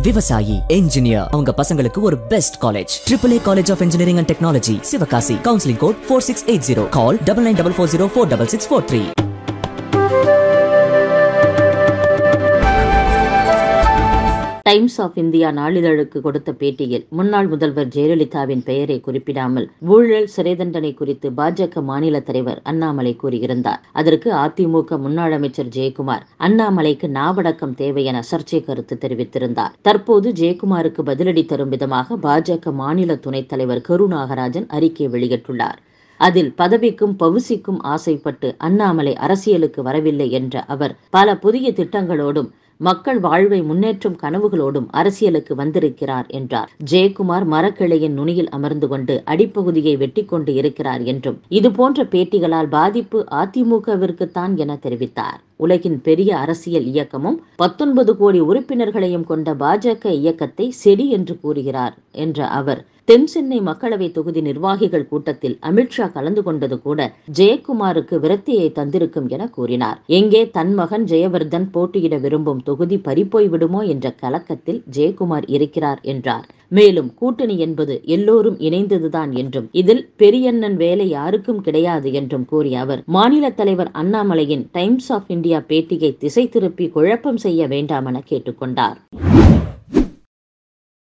விவசாயி என்ஜினியர் அவங்க பசங்களுக்கு ஒரு best college triple A college of engineering and technology Sivakasi counselling code four six eight zero call double nine double four zero four double six four three Times of India நாளிதழுக்கு கொடுத்த பேட்டியில் முன்னாள் முதல்வர் ஜெயலலிதாவின் பெயரை குறிப்பிடாமல் ஊழல் சிறை தண்டனை குறித்து பாஜக மாநில தலைவர் அண்ணாமலை கூறியிருந்தார் அதற்கு அதிமுக முன்னாள் அமைச்சர் ஜெயக்குமார் அண்ணாமலைக்கு நாவடக்கம் தேவை என சர்ச்சை கருத்து தெரிவித்திருந்தார் தற்போது ஜெயக்குமாருக்கு பதிலடி தரும் விதமாக பாஜக மாநில துணைத் தலைவர் கரு நாகராஜன் அறிக்கை வெளியிட்டுள்ளார் அதில் பதவிக்கும் பவுசிக்கும் ஆசைப்பட்டு அண்ணாமலை அரசியலுக்கு வரவில்லை என்ற அவர் பல புதிய திட்டங்களோடும் மக்கள் வாழ்வை முன்னேற்றும் கனவுகளோடும் அரசியலுக்கு வந்திருக்கிறார் என்றார் ஜெயக்குமார் மரக்கிளையின் நுனியில் அமர்ந்து கொண்டு அடிப்பகுதியை வெட்டி கொண்டு இருக்கிறார் என்றும் இதுபோன்ற பேட்டிகளால் பாதிப்பு அதிமுகவிற்குத்தான் என தெரிவித்தார் உலகின் பெரிய அரசியல் இயக்கமும் பத்தொன்பது கோடி உறுப்பினர்களையும் கொண்ட பாஜக இயக்கத்தை செடி என்று கூறுகிறார் என்ற அவர் தென் சென்னை மக்களவை தொகுதி நிர்வாகிகள் கூட்டத்தில் அமித்ஷா கலந்து கொண்டது கூட ஜெயக்குமாருக்கு விரத்தியை தந்திருக்கும் என கூறினார் எங்கே தன் மகன் ஜெயவர்தன் போட்டியிட விரும்பும் தொகுதி பறிப்போய் விடுமோ என்ற கலக்கத்தில் ஜெயக்குமார் இருக்கிறார் என்றார் மேலும் கூட்டணி என்பது எல்லோரும் இணைந்ததுதான் என்றும் இதில் பெரியண்ணன் வேலை யாருக்கும் கிடையாது என்றும் கூறிய அவர் மாநில தலைவர் அண்ணாமலையின் டைம்ஸ் ஆஃப் இந்தியா பேட்டியை திசை திருப்பி குழப்பம் செய்ய வேண்டாம் என கேட்டுக்கொண்டார்